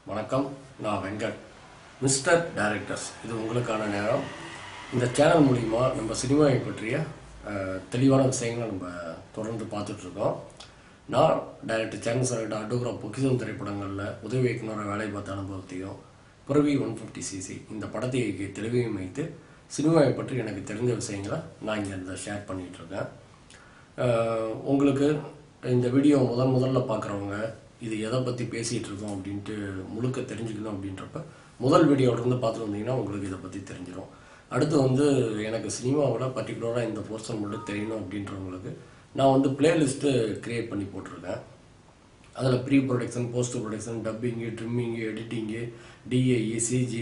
வணக்கம் நான் Venkat mister directors இது உங்களுக்கான நேரம் இந்த சேனல் மூலிமா நம்ம சினிமாவை பற்றிய அஹ், தெளிவான விஷயங்களை நம்ம தொடர்ந்து பார்த்துட்ருக்கோம் நான் டைரக்டர் சேனல் சார்கிட்ட ஆட்டோகிராஃப் பொக்கிசம் திரைப்படங்களில் உதவி இயக்குனராக வேலை பார்த்த அனுபவத்தையும் புறவி ஒன் ஃபிஃப்டி சிசி இந்த படத்தை இயக்கிய தெளிவையும் வைத்து சினிமாவை பற்றி எனக்கு தெரிஞ்ச விஷயங்களை நான் இங்கே இந்த ஷேர் பண்ணிகிட்டு இருக்கேன் அஹ் உங்களுக்கு இந்த வீடியோ முதல் முதல்ல பார்க்குறவங்க இது எதை பற்றி பேசிகிட்டு இருக்கோம் அப்படின்ட்டு முழுக்க தெரிஞ்சுக்கணும் அப்படின்றப்ப முதல் வீடியோல இருந்து பார்த்துட்டு வந்தீங்கன்னா உங்களுக்கு இதை பற்றி தெரிஞ்சிடும் அடுத்து வந்து எனக்கு சினிமாவில் பர்டிகுலராக இந்த போர்ஷன் மட்டும் தெரியணும் அப்படின்றவங்களுக்கு நான் வந்து பிளேலிஸ்ட்டு க்ரியேட் பண்ணி போட்டிருக்கேன் அதில் pre production post production dubbing trimming editing DAE CG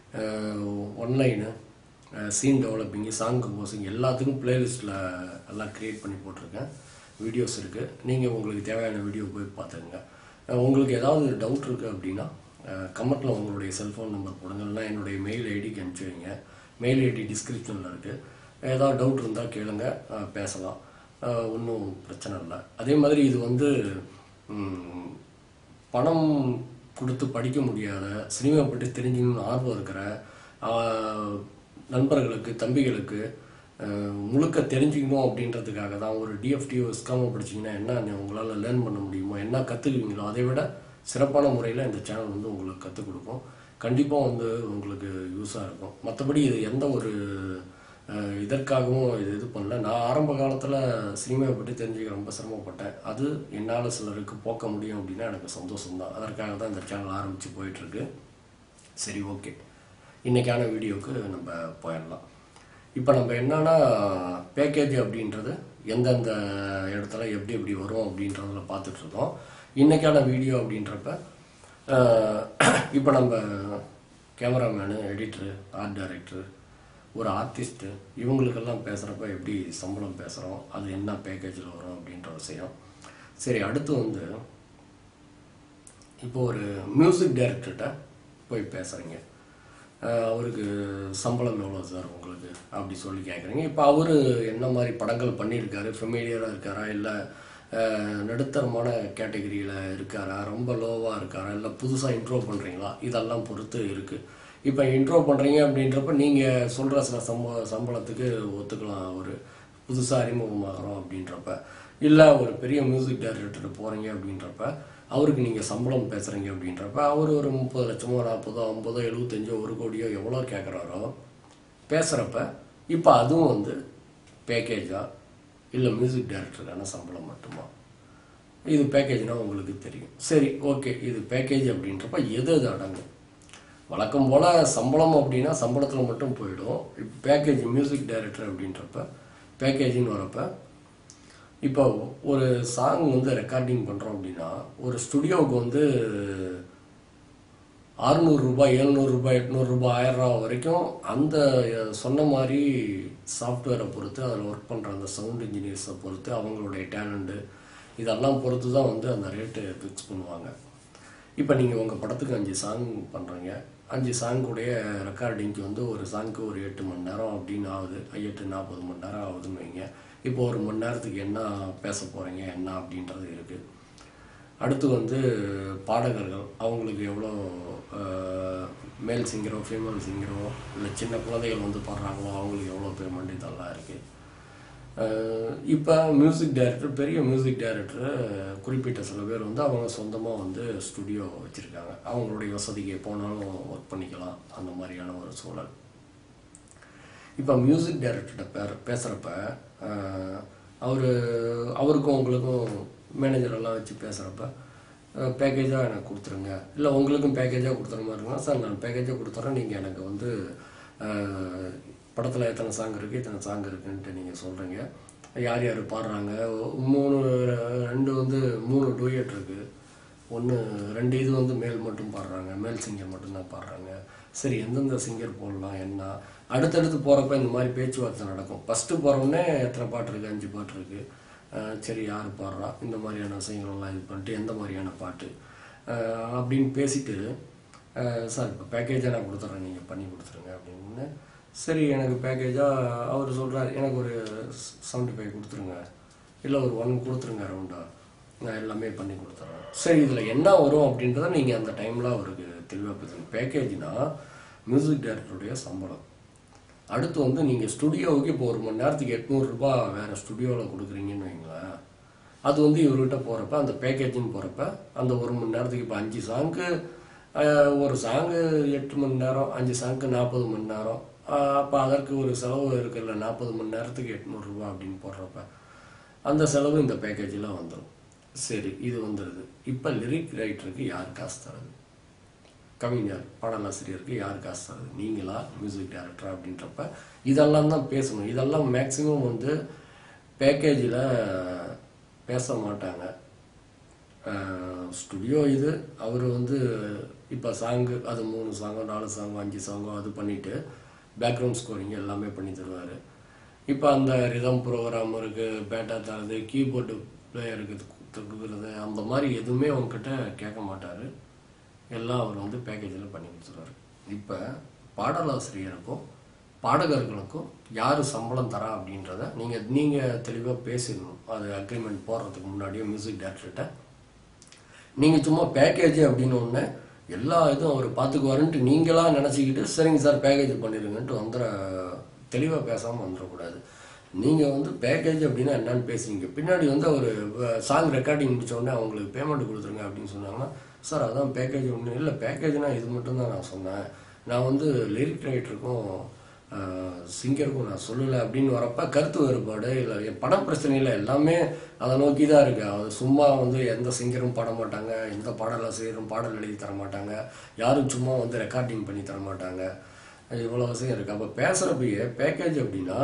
one line scene developing song composing எல்லாத்துக்கும் பிளேலிஸ்ட்டில் எல்லாம் க்ரியேட் பண்ணி போட்டிருக்கேன் வீடியோஸ் இருக்குது நீங்கள் உங்களுக்கு தேவையான வீடியோ போய் பார்த்துங்க அஹ் உங்களுக்கு ஏதாவது டவுட் இருக்குது அப்படின்னா கமெண்ட்டில் உங்களுடைய செல்ஃபோன் நம்பர் போடுங்க இல்லைனா என்னுடைய மெயில் ஐடிக்கு அனுப்பிச்சி வைங்க மெயில் ஐடி டிஸ்கிரிப்ஷனில் இருக்குது ஏதாவது டவுட் இருந்தால் கேளுங்க அஹ் பேசலாம் ஒன்றும் பிரச்சனை இல்லை அதே மாதிரி இது வந்து ம், பணம் கொடுத்து படிக்க முடியாத சினிமா பற்றி தெரிஞ்சுக்கணும்னு ஆர்வம் இருக்கிற ஆஹ், நண்பர்களுக்கு தம்பிகளுக்கு ஆஹ், முழுக்க தெரிஞ்சுக்கணும் அப்படின்றதுக்காக தான் ஒரு டிஎஃப்டிஓ எஸ்காம படிச்சீங்கன்னா என்ன உங்களால் லேர்ன் பண்ண முடியுமோ என்ன கற்றுக்குவீங்களோ அதை விட சிறப்பான முறையில் இந்த சேனல் வந்து உங்களுக்கு கற்றுக் கொடுக்கும் கண்டிப்பாக வந்து உங்களுக்கு யூஸாக இருக்கும் மற்றபடி இது எந்த ஒரு அஹ் இதற்காகவும் இது இது பண்ணல நான் ஆரம்ப காலத்தில் சினிமாவை பற்றி தெரிஞ்சுக்க ரொம்ப சிரமப்பட்டேன் அது என்னால் சிலருக்கு போக்க முடியும் அப்படின்னா எனக்கு சந்தோஷம்தான் அதற்காக தான் இந்த சேனல் ஆரம்பித்து போயிட்டுருக்கு சரி ஓகே இன்றைக்கான வீடியோவுக்கு நம்ம போயிடலாம் இப்போ நம்ம என்னன்னா பேக்கேஜ் அப்படின்றது எந்தெந்த இடத்துல எப்படி எப்படி வரும் அப்படின்றதுல பார்த்துட்ருக்கோம் இன்றைக்கான வீடியோ அப்படின்றப்ப இப்போ நம்ம கேமராமேனு எடிட்ரு ஆர்ட் டைரக்டரு ஒரு ஆர்டிஸ்ட்டு இவங்களுக்கெல்லாம் பேசுகிறப்ப எப்படி சம்பளம் பேசுகிறோம் அது என்ன பேக்கேஜில் வரும் அப்படின்ற விஷயம் சரி அடுத்து வந்து இப்போ ஒரு மியூசிக் டைரக்டர்கிட்ட போய் பேசுகிறீங்க அவருக்கு சம்பளம் எவ்வளோ சார் உங்களுக்கு அப்படி சொல்லி கேட்குறீங்க இப்போ அவர் என்ன மாதிரி படங்கள் பண்ணியிருக்காரு ஃபெமிலியராக இருக்காரா இல்லை நடுத்தரமான கேட்டகரியில் இருக்காரா ரொம்ப லோவாக இருக்காரா இல்லை புதுசாக இன்ட்ரோ பண்ணுறீங்களா இதெல்லாம் பொறுத்து இருக்குது இப்போ இன்ட்ரோ பண்ணுறீங்க அப்படின்றப்ப நீங்கள் சொல்கிற சில சம்ப சம்பளத்துக்கு ஒத்துக்கலாம் ஒரு புதுசாக அறிமுகமாகறோம் அப்படின்றப்ப இல்லை ஒரு பெரிய மியூசிக் டைரக்டர் போகிறீங்க அப்படின்றப்ப அவருக்கு நீங்கள் சம்பளம் பேசுகிறீங்க அப்படின்றப்ப அவர் ஒரு முப்பது லட்சமோ நாற்பதோ ஐம்பதோ எழுபத்தஞ்சோ ஒரு கோடியோ எவ்வளோ கேட்குறாரோ பேசுகிறப்ப இப்போ அதுவும் வந்து பேக்கேஜா இல்லை மியூசிக் டைரக்டருக்கான சம்பளம் மட்டுமா இது பேக்கேஜ்னால் உங்களுக்கு தெரியும் சரி ஓகே இது பேக்கேஜ் அப்படின்றப்ப எது எது அடங்கும் வழக்கம் போல் சம்பளம் அப்படின்னா சம்பளத்தில் மட்டும் போயிடும் இப்போ பேக்கேஜ் மியூசிக் டைரக்டர் அப்படின்றப்ப பேக்கேஜின்னு வரப்ப இப்போ ஒரு சாங் வந்து ரெக்கார்டிங் பண்ணுறோம் அப்படின்னா ஒரு ஸ்டுடியோவுக்கு வந்து அறுநூறுரூபா எழுநூறுபா எட்நூறுரூபா ஆயிரம் ரூபா வரைக்கும் அந்த அஹ், சொன்ன மாதிரி சாஃப்ட்வேரை பொறுத்து அதில் ஒர்க் பண்ணுற அந்த சவுண்ட் இன்ஜினியர்ஸை பொறுத்து அவங்களுடைய டேலண்ட்டு இதெல்லாம் பொறுத்து தான் வந்து அந்த ரேட்டு ஃபிக்ஸ் பண்ணுவாங்க இப்போ நீங்கள் உங்கள் படத்துக்கு அஞ்சு சாங் பண்ணுறீங்க அஞ்சு சாங்குடைய ரெக்கார்டிங்க்கு வந்து ஒரு சாங்க்கு ஒரு எட்டு மணி நேரம் அப்படின்னு ஆகுது எட்டு நாற்பது மணி நேரம் ஆகுதுன்னு வைங்க இப்போ ஒரு மணி நேரத்துக்கு என்ன பேச போகிறீங்க என்ன அப்படின்றது இருக்குது அடுத்து வந்து பாடகர்கள் அவங்களுக்கு எவ்வளோ மேல் சிங்கரோ ஃபீமேல் சிங்கரோ இல்லை சின்ன குழந்தைகள் வந்து பாடுறாங்களோ அவங்களுக்கு எவ்வளோ பேமெண்ட் இதெல்லாம் இருக்குது இப்போ மியூசிக் டைரக்டர் பெரிய மியூசிக் டைரக்டர் குறிப்பிட்ட சில பேர் வந்து அவங்க சொந்தமாக வந்து ஸ்டுடியோ வச்சுருக்காங்க அவங்களுடைய வசதிக்கு போனாலும் ஒர்க் பண்ணிக்கலாம் அந்த மாதிரியான ஒரு சூழல் இப்போ மியூசிக் டைரக்டர்கிட்ட பேர் பேசுகிறப்ப அவர் அவருக்கும் உங்களுக்கும் மேனேஜர் எல்லாம் வச்சு பேசுகிறப்ப பேக்கேஜாக எனக்கு கொடுத்துருங்க இல்லை உங்களுக்கும் பேக்கேஜாக கொடுத்துற மாதிரி இருந்தால் சார் நான் பேக்கேஜாக கொடுத்துறேன் நீங்கள் எனக்கு வந்து படத்தில் எத்தனை சாங் இருக்குது இத்தனை சாங் இருக்குன்ட்டு நீங்கள் சொல்கிறீங்க யார் யார் பாடுறாங்க மூணு ரெண்டு வந்து மூணு டூயட் இருக்குது ஒன்று ரெண்டு இது வந்து மேல் மட்டும் பாடுறாங்க மேல் சிங்கர் மட்டும்தான் பாடுறாங்க சரி எந்தெந்த சிங்கர் போடலாம் என்ன அடுத்தடுத்து போகிறப்ப இந்த மாதிரி பேச்சுவார்த்தை நடக்கும் ஃபஸ்ட்டு போகிறோடனே எத்தனை பாட்டு இருக்குது அஞ்சு பாட்டு இருக்குது அஹ் சரி யார் பாடுறா இந்த மாதிரியான விஷயங்கள்லாம் இது பண்ணிட்டு எந்த மாதிரியான பாட்டு அஹ் அப்படின்னு பேசிட்டு அஹ் சார் இப்போ பேக்கேஜாக நான் கொடுத்துட்றேன் நீங்கள் பண்ணி கொடுத்துருங்க அப்படின்னு சரி எனக்கு பேக்கேஜாக அவர் சொல்கிறார் எனக்கு ஒரு செவன்ட்டி ஃபைவ் கொடுத்துருங்க இல்லை ஒரு ஒன் கொடுத்துருங்க ரவுண்டாக நான் எல்லாமே பண்ணி கொடுத்துட்றேன் சரி இதில் என்ன வரும் அப்படின்றத நீங்கள் அந்த டைமில் அவருக்கு தெளிவாக பேசுங்க பேக்கேஜ்னா மியூசிக் டைரக்டருடைய சம்பளம் அடுத்து வந்து நீங்கள் ஸ்டுடியோவுக்கு இப்போ ஒரு மணி நேரத்துக்கு எட்நூறுரூபா வேறு ஸ்டுடியோவில் கொடுக்குறீங்கன்னு வைங்களேன் அது வந்து இவர்கிட்ட போகிறப்ப அந்த பேக்கேஜின்னு போகிறப்ப அந்த ஒரு மணி நேரத்துக்கு இப்போ அஞ்சு சாங்கு ஒரு சாங்கு எட்டு மணி நேரம் அஞ்சு சாங்கு நாற்பது மணி நேரம் அப்போ அதற்கு ஒரு செலவு இருக்குல்ல நாற்பது மணி நேரத்துக்கு எட்நூறுரூவா அப்படின்னு போடுறப்ப அந்த செலவு இந்த பேக்கேஜில் வந்துடும் சரி இது வந்துடுது இப்போ லிரிக் ரைட்டருக்கு யார் காசு தரது கவிஞர் பாடலாசிரியருக்கு யார் காசு தரது நீங்களா மியூசிக் டைரக்டரா அப்படின்றப்ப இதெல்லாம் தான் பேசணும் இதெல்லாம் மேக்ஸிமம் வந்து பேக்கேஜில் பேச மாட்டாங்க ஸ்டுடியோ இது அவர் வந்து இப்போ சாங்கு அது மூணு சாங்கோ நாலு சாங்கோ அஞ்சு சாங்கோ அது பண்ணிவிட்டு பேக்ரவுண்ட் ஸ்கோரிங் எல்லாமே பண்ணி தருவார் இப்போ அந்த ரிதம் ப்ரோக்ராம் இருக்குது பேட்டா தரது கீபோர்டு பிளேயருக்கு கொடுக்குறது அந்த மாதிரி எதுவுமே அவங்கக்கிட்ட கேட்க மாட்டார் எல்லாம் அவர் வந்து பேக்கேஜில் பண்ணி கொடுத்துருவாரு இப்போ பாடலாசிரியருக்கும் பாடகர்களுக்கும் யார் சம்பளம் தரா அப்படின்றத நீங்கள் நீங்கள் தெளிவாக பேசிடணும் அது அக்ரிமெண்ட் போடுறதுக்கு முன்னாடியே மியூசிக் டேரக்டர்கிட்ட நீங்கள் சும்மா பேக்கேஜ் அப்படின்னு ஒன்று எல்லா இதுவும் அவர் பார்த்துக்குவாருன்ட்டு நீங்களாக நினச்சிக்கிட்டு சரிங்க சார் பேக்கேஜ் பண்ணிடுங்கன்ட்டு வந்துட தெளிவாக பேசாமல் வந்துடக்கூடாது நீங்கள் வந்து பேக்கேஜ் அப்படின்னா என்னன்னு பேசுறீங்க பின்னாடி வந்து அவர் சாங் ரெக்கார்டிங் முடிச்ச உடனே அவங்களுக்கு பேமெண்ட் கொடுத்துருங்க அப்படின்னு சொன்னாங்கன்னா சார் அதான் பேக்கேஜ் ஒன்று இல்லை பேக்கேஜ்னா இது மட்டும் தான் நான் சொன்னேன் நான் வந்து லிரிக் ரைட்டருக்கும் சிங்கருக்கும் நான் சொல்லலை அப்படின்னு வரப்ப கருத்து வேறுபாடு இல்லை என் பட பிரச்சனை இல்லை எல்லாமே அதை நோக்கி தான் இருக்கு அது சும்மா வந்து எந்த சிங்கரும் பாட மாட்டாங்க எந்த பாடலாசிரியரும் பாடல் எழுதி தர மாட்டாங்க யாரும் சும்மா வந்து ரெக்கார்டிங் பண்ணி தர மாட்டாங்க இவ்வளோ விஷயம் இருக்குது அப்போ பேசுகிறப்பயே பேக்கேஜ் அப்படின்னா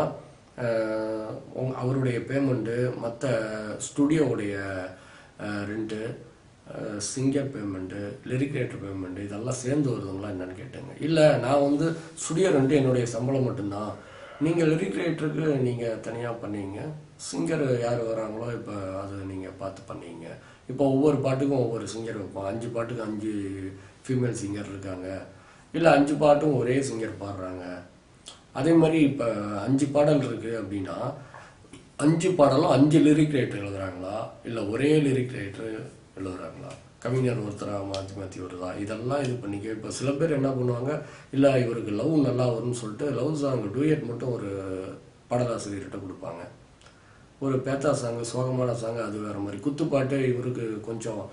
அஹ், உங்க- அவருடைய பேமெண்ட்டு மற்ற ஸ்டுடியோவுடைய rent singer payment lyric writer payment இதெல்லாம் சேர்ந்து வருதுங்களா என்னன்னு கேட்டேங்க இல்லை நான் வந்து ஸ்டுடியோ ரெண்டு என்னுடைய சம்பளம் மட்டும்தான் நீங்கள் லிரிக் ரைட்டருக்கு நீங்கள் தனியாக பண்ணீங்க சிங்கர் யார் வராங்களோ இப்போ அது நீங்கள் பார்த்து பண்ணீங்க இப்போ ஒவ்வொரு பாட்டுக்கும் ஒவ்வொரு சிங்கர் வைப்போம் அஞ்சு பாட்டுக்கு அஞ்சு ஃபீமேல் சிங்கர் இருக்காங்க இல்லை அஞ்சு பாட்டும் ஒரே சிங்கர் பாடுறாங்க அதே மாதிரி இப்போ அஞ்சு பாடல் இருக்குது அப்படின்னா அஞ்சு பாடலும் அஞ்சு லிரிக் ரைட்டர் எழுதுறாங்களா இல்லை ஒரே லிரிக் ரைட்டர் எழுதுறாங்களா கவிஞர் ஒருத்தரா மாற்றி மாற்றி வருதா இதெல்லாம் இது பண்ணிக்க இப்போ சில பேர் என்ன பண்ணுவாங்க இல்லை இவருக்கு லவ் நல்லா வரும்னு சொல்லிட்டு லவ் சாங் டூயட் மட்டும் ஒரு பாடலாசிரியர்கிட்ட கொடுப்பாங்க ஒரு பேத்தா சாங்கு சோகமான சாங் அது வேற மாதிரி குத்துப்பாட்டு இவருக்கு கொஞ்சம்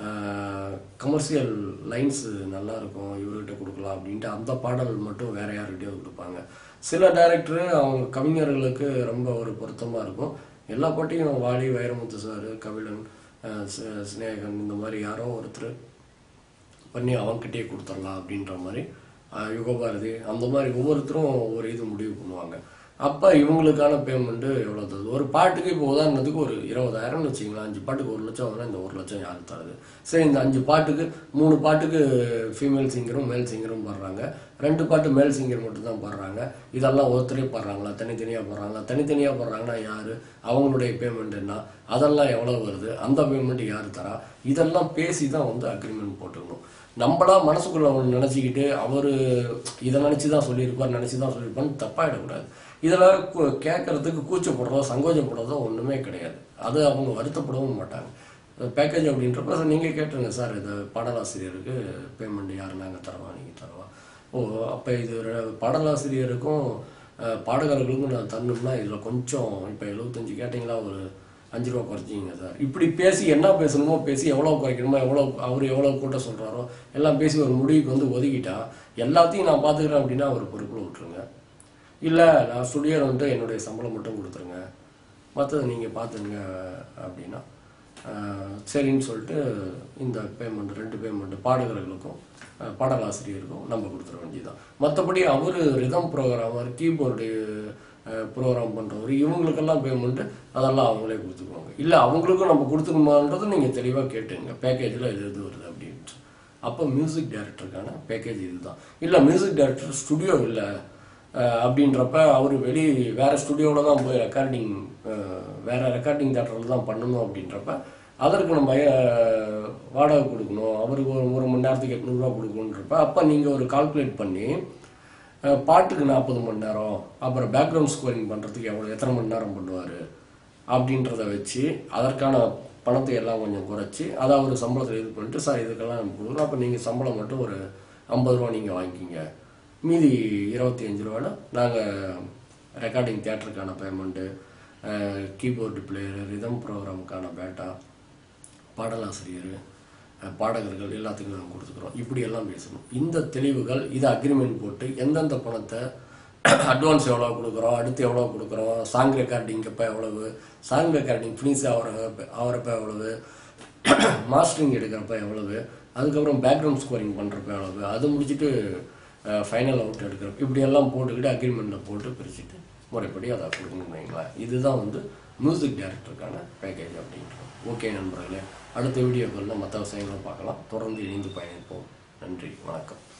கமர்ஷியல் லைன்ஸ் நல்லா இருக்கும் இவர்கிட்ட கொடுக்கலாம் அப்படின்ட்டு அந்த பாடல் மட்டும் வேற யார்கிட்டயோ கொடுப்பாங்க சில டைரக்டர் அவங்க கவிஞர்களுக்கு ரொம்ப ஒரு பொருத்தமாக இருக்கும் எல்லா பாட்டையும் வாலி வைரமுத்து சார் கபிலன் அஹ், சி- சிநேகன் இந்த மாதிரி யாரோ ஒருத்தர் பண்ணி அவங்ககிட்டயே கொடுத்துடலாம் அப்படின்ற மாதிரி அஹ், யுகபாரதி அந்த மாதிரி ஒவ்வொருத்தரும் ஒரு இது முடிவு பண்ணுவாங்க அப்போ இவங்களுக்கான பேமெண்ட்டு எவ்வளோ தருது ஒரு பாட்டுக்கு இப்போ உதாரணத்துக்கு ஒரு இருபதாயிரம்னு வச்சுங்களேன் அஞ்சு பாட்டுக்கு ஒரு லட்சம் வந்தால் இந்த ஒரு லட்சம் யாருக்கு தருது சரி இந்த அஞ்சு பாட்டுக்கு மூணு பாட்டுக்கு ஃபீமேல் சிங்கரும் மேல் சிங்கரும் பாடுறாங்க ரெண்டு பாட்டு மேல் சிங்கர் மட்டும் தான் பாடுறாங்க இதெல்லாம் ஒருத்தரே பாடுறாங்களா தனித்தனியாக பாடுறாங்களா தனித்தனியாக பாடுறாங்கன்னா யார் அவங்களுடைய பேமெண்ட் என்ன அதெல்லாம் எவ்வளோ வருது அந்த பேமெண்ட் யார் தரா இதெல்லாம் பேசி தான் வந்து அக்ரிமெண்ட் போட்டுக்கணும் நம்மளா மனசுக்குள்ள ஒன்று நினச்சிக்கிட்டு அவர் இதை நினச்சி தான் சொல்லியிருப்பார் நினச்சி தான் சொல்லியிருப்பான்னு தப்பாயிடக்கூடாது இதில் கேட்கறதுக்கு கூச்சப்படுறதோ சங்கோச்சப்படுறதோ ஒன்றுமே கிடையாது அது அவங்க வருத்தப்படவும் மாட்டாங்க பேக்கேஜ் அப்படின்றப்ப நீங்கள் கேட்டுருங்க சார் இது பாடலாசிரியருக்கு பேமெண்ட் யார் நாங்கள் தரவா நீங்கள் தரவா ஓ அப்போ இது ரெ- பாடலாசிரியருக்கும் அஹ், பாடகர்களுக்கும் நான் தரணும்னா இதில் கொஞ்சம் இப்போ எழுபத்தஞ்சு கேட்டிங்களா ஒரு அஞ்சு ரூபா குறைச்சிங்க சார் இப்படி பேசி என்ன பேசணுமோ பேசி எவ்வளோ குறைக்கணுமோ எவ்வளோ அவர் எவ்வளோ கூட்ட சொல்கிறாரோ எல்லாம் பேசி ஒரு முடிவுக்கு வந்து ஒதுக்கிட்டா எல்லாத்தையும் நான் பார்த்துக்கிறேன் அப்படின்னா அவர் பொறுப்பில் விட்டுருங்க இல்லை நான் ஸ்டுடியோ வந்துட்டு என்னுடைய சம்பளம் மட்டும் கொடுத்துருங்க மற்றது நீங்கள் பார்த்துங்க அப்படின்னா ஆஹ், சரின்னு சொல்லிட்டு இந்த பேமெண்ட் ரெண்டு பேமெண்ட் பாடகர்களுக்கும் ஆஹ், பாடலாசிரியருக்கும் நம்ம கொடுத்துட வேண்டியதுதான் மற்றபடி அவர் ரிதம் ப்ரோக்ராமர் கீபோர்டு ப்ரோக்ராம் பண்ணுறவர் இவங்களுக்கெல்லாம் பேமெண்ட்டு அதெல்லாம் அவங்களே கொடுத்துக்குவாங்க இல்லை அவங்களுக்கும் நம்ம கொடுத்துக்கணுமான்றது நீங்கள் தெளிவாக கேட்டுங்க பேக்கேஜில் இது இது வருது அப்படின்ட்டு அப்போ மியூசிக் டைரக்டருக்கான பேக்கேஜ் இதுதான் இல்லை மியூசிக் டைரக்டர் ஸ்டுடியோ இல்லை அஹ் அப்படின்றப்ப அவர் வெளி வேற ஸ்டுடியோவில் தான் போய் ரெக்கார்டிங் வேற ரெக்கார்டிங் தேட்டரில் தான் பண்ணணும் அப்படின்றப்ப அதற்கு நம்ம அஹ், வாடகை கொடுக்கணும் அவருக்கு ஒரு ஒரு மணி நேரத்துக்கு எட்நூறுரூவா கொடுக்கணுன்றப்ப அப்போ நீங்கள் ஒரு கால்குலேட் பண்ணி அஹ், பாட்டுக்கு நாற்பது மணி நேரம் அப்புறம் பேக்ரவுண்ட் ஸ்கோரிங் பண்ணுறதுக்கு எவ்வளோ எத்தனை மணி நேரம் பண்ணுவார் அப்படின்றத வச்சு அதற்கான பணத்தை எல்லாம் கொஞ்சம் குறைச்சி அதை அவர் சம்பளத்தில் இது பண்ணிட்டு சார் இதுக்கெல்லாம் நம்ம கொடுக்குறோம் அப்போ நீங்கள் சம்பளம் மட்டும் ஒரு ஐம்பது ரூபா நீங்கள் வாங்கிக்கிங்க மீதி இருபத்தி அஞ்சு ரூபானா நாங்கள் ரெக்கார்டிங் தியேட்டருக்கான பேமெண்ட்டு கீபோர்டு பிளேயரு ரிதம் ப்ரோக்ராமுக்கான பேட்டா பாடலாசிரியர் அஹ், பாடகர்கள் எல்லாத்துக்கும் நாங்கள் கொடுத்துக்குறோம் இப்படி எல்லாம் பேசணும் இந்த தெளிவுகள் இதை அக்ரிமெண்ட் போட்டு எந்தெந்த பணத்தை அட்வான்ஸ் எவ்வளோ கொடுக்குறோம் அடுத்து எவ்வளோ கொடுக்குறோம் சாங் ரெக்கார்டிங் எப்போ எவ்வளவு சாங் ரெக்கார்டிங் ஃபினிஷ் ஆகிற ஆகிறப்ப எவ்வளவு மாஸ்டரிங் எடுக்கிறப்ப எவ்வளவு அதுக்கப்புறம் பேக்ரவுண்ட் ஸ்கோரிங் பண்ணுறப்ப எவ்வளவு அது முடிச்சுட்டு ஃபைனல் அவுட் எடுக்கிறப்ப இப்படி எல்லாம் போட்டுக்கிட்டு அக்ரிமெண்ட்டில் போட்டு பிரிச்சுட்டு முறைப்படி அதை கொடுக்கணும் வைங்களேன் இதுதான் வந்து மியூசிக் டைரக்டருக்கான பேக்கேஜ் அப்படின்றது ஓகே நண்பர்களே அடுத்த வீடியோக்களில் மற்ற விஷயங்களும் பார்க்கலாம் தொடர்ந்து இணைந்து பயணிப்போம் நன்றி வணக்கம்